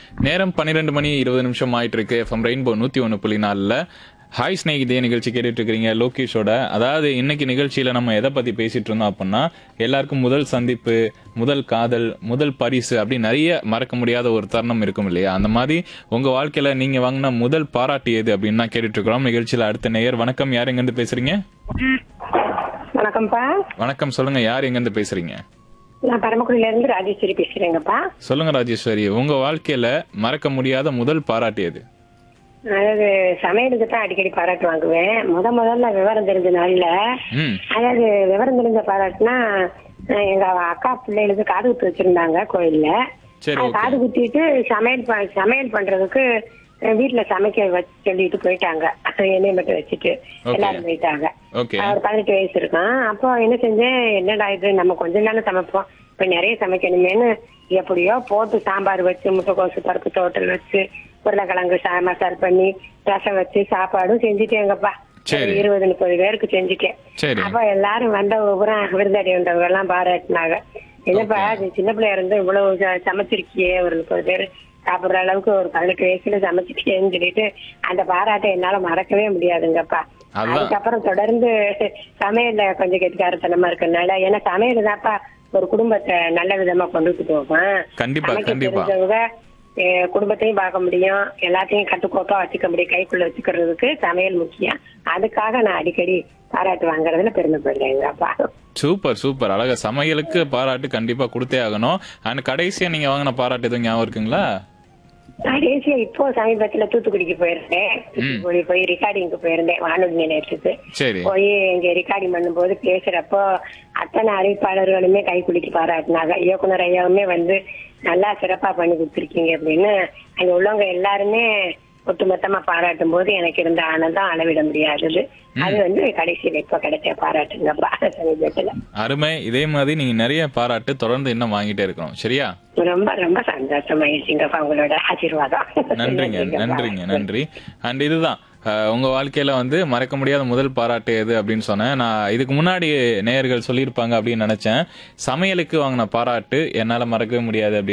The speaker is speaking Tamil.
நேரம் பன்னிரெண்டு மணி இருபது நிமிஷம் ஆயிட்டு இருக்கு எஃப்எம் ரெயின்போ நூத்தி ஒன்று புள்ளி நாலில் ஹாய் ஸ்நேகிதே நிகழ்ச்சி கேட்டுட்டு இருக்கிறீங்க லோகேஷோட அதாவது இன்னைக்கு நிகழ்ச்சியில நம்ம எதை பத்தி பேசிட்டு இருந்தோம் அப்படின்னா எல்லாருக்கும் முதல் சந்திப்பு முதல் காதல் முதல் பரிசு அப்படி நிறைய மறக்க முடியாத ஒரு தருணம் இருக்கும் இல்லையா அந்த மாதிரி உங்க வாழ்க்கையில நீங்க வாங்கின முதல் பாராட்டு எது அப்படின்னு தான் கேட்டுட்டு இருக்கிறோம் நிகழ்ச்சியில அடுத்த நேயர் வணக்கம் யார் எங்கிருந்து பேசுறீங்க வணக்கம்ப்பா வணக்கம் சொல்லுங்க யார் எங்கிருந்து பேசுறீங்க நான் பரமக்குடியில இருந்து ராஜேஸ்வரி பேசுறேங்கப்பா சொல்லுங்க ராஜேஸ்வரி உங்க வாழ்க்கையில மறக்க முடியாத முதல் பாராட்டு எது அதாவது சமையலுக்கு தான் அடிக்கடி பாராட்டு வாங்குவேன் முத முதல்ல விவரம் தெரிஞ்ச நாள்ல ம் அதாவது விவரம் தெரிஞ்ச பாராட்டுனா அஹ் எங்க அக்கா பிள்ளைகளுக்கு காது குத்து வச்சிருந்தாங்க கோயில்ல சரி அது ஓகே காது குத்திட்டு சமையல் ப- சமையல் பண்றதுக்கு அஹ் வீட்டுல சமைக்க வச்சு சொல்லிட்டு போயிட்டாங்க எண்ணெய் மட்டும் வச்சுட்டு Okay. எல்லாரும் போயிட்டாங்க ஓகே ஒரு பதினெட்டு வயசு இருக்கும் அப்போ என்ன செஞ்சேன் என்னடா இது நம்ம கொஞ்ச நாள் சமைப்போம் இப்ப நிறைய சமைக்கணுமேனு எப்படியோ போட்டு சாம்பார் வச்சு முட்டைக்கோசு பருப்பு தோட்டல் வச்சு உருளைக்கிழங்கு சா- மசால் பண்ணி ரசம் வச்சு சாப்பாடும் செஞ்சுட்டேங்கப்பா சரி. ஒரு இருபது முப்பது பேருக்கு செஞ்சுட்டேன் சரி அப்ப எல்லாரும் வந்தவங்க பூரா விருந்தாடி வந்தவங்க எல்லாம் பாராட்டினாங்க என்னப்பா இது சின்ன பிள்ளையா இருந்து இவ்வளவு ச- சமைச்சிருக்கியே ஒரு முப்பது பேர் சாப்பிடுற அளவுக்கு ஒரு பதினெட்டு வயசுல சமைச்சிருக்கேன்னு சொல்லிட்டு அந்த பாராட்டை என்னால மறக்கவே முடியாதுங்கப்பா அதான். அதுக்கப்புறம் தொடர்ந்து சமையல்ல கொஞ்சம் கெட்டிக்காரத்தனமா இருக்கனால ஏன்னா சமையல் தான்ப்பா ஒரு குடும்பத்தை நல்ல விதமா கொண்டுட்டு போகும் கண்டிப்பா, சமைக்க கண்டிப்பா. தெரிஞ்சவங்க அஹ், குடும்பத்தையும் பார்க்க முடியும் எல்லாத்தையும் கட்டுக்கோப்பா வச்சுக்க முடியும் கைக்குள்ள வச்சுக்கிறதுக்கு சமையல் முக்கியம் அதுக்காக நான் அடிக்கடி பாராட்டு வாங்குறதுல பெருமைப்படுறேங்கப்பா சூப்பர் சூப்பர் அழகா சமையலுக்கு பாராட்டு கண்டிப்பா கொடுத்தே ஆகணும் அண்ட் கடைசியா நீங்க வாங்கின பாராட்டு எதுவும் ஞாபகம் இருக்குங்களா கடைசியா இப்போ சமீபத்துல தூத்துக்குடிக்கு போயிருந்தேன் தூத்துக்குடி போய் ரெக்கார்டிங்க்கு போயிருந்தேன் வானொலி நிலையத்துக்கு சரி போய் இங்க ரெக்கார்டிங் பண்ணும்போது பேசுறப்போ அத்தனை அறிவிப்பாளர்களுமே கை குலுக்கி பாராட்டினாங்க இயக்குனர் ஐயாவுமே வந்து நல்லா சிறப்பா பண்ணி கொடுத்துருக்கீங்க அப்படின்னு அங்க உள்ளவங்க எல்லாருமே ஒட்டுமொத்தமா பாராட்டும் போது எனக்கு இருந்த ஆனந்தம் அளவிட முடியாதது அது வந்து கடைசியில இப்ப கிடைச்ச பாராட்டுங்கப்பா சமீபத்துல அருமை இதே மாதிரி நீங்க நிறைய பாராட்டு தொடர்ந்து இன்னும் வாங்கிட்டே இருக்கணும் சரியா ரொம்ப ரொம்ப சந்தோஷமாயிருச்சுங்கப்பா உங்களோட ஆசீர்வாதம் நன்றிங்க நன்றிங்க நன்றி அண்ட் இதுதான் அஹ், உங்க வாழ்க்கையில வந்து மறக்க முடியாத முதல் பாராட்டு எது அப்படின்னு சொன்னேன் நான் இதுக்கு முன்னாடி நேயர்கள் சொல்லியிருப்பாங்க அப்படின்னு நினைச்சேன் சமையலுக்கு வாங்கின பாராட்டு என்னால மறக்கவே முடியாது அப்படின்னு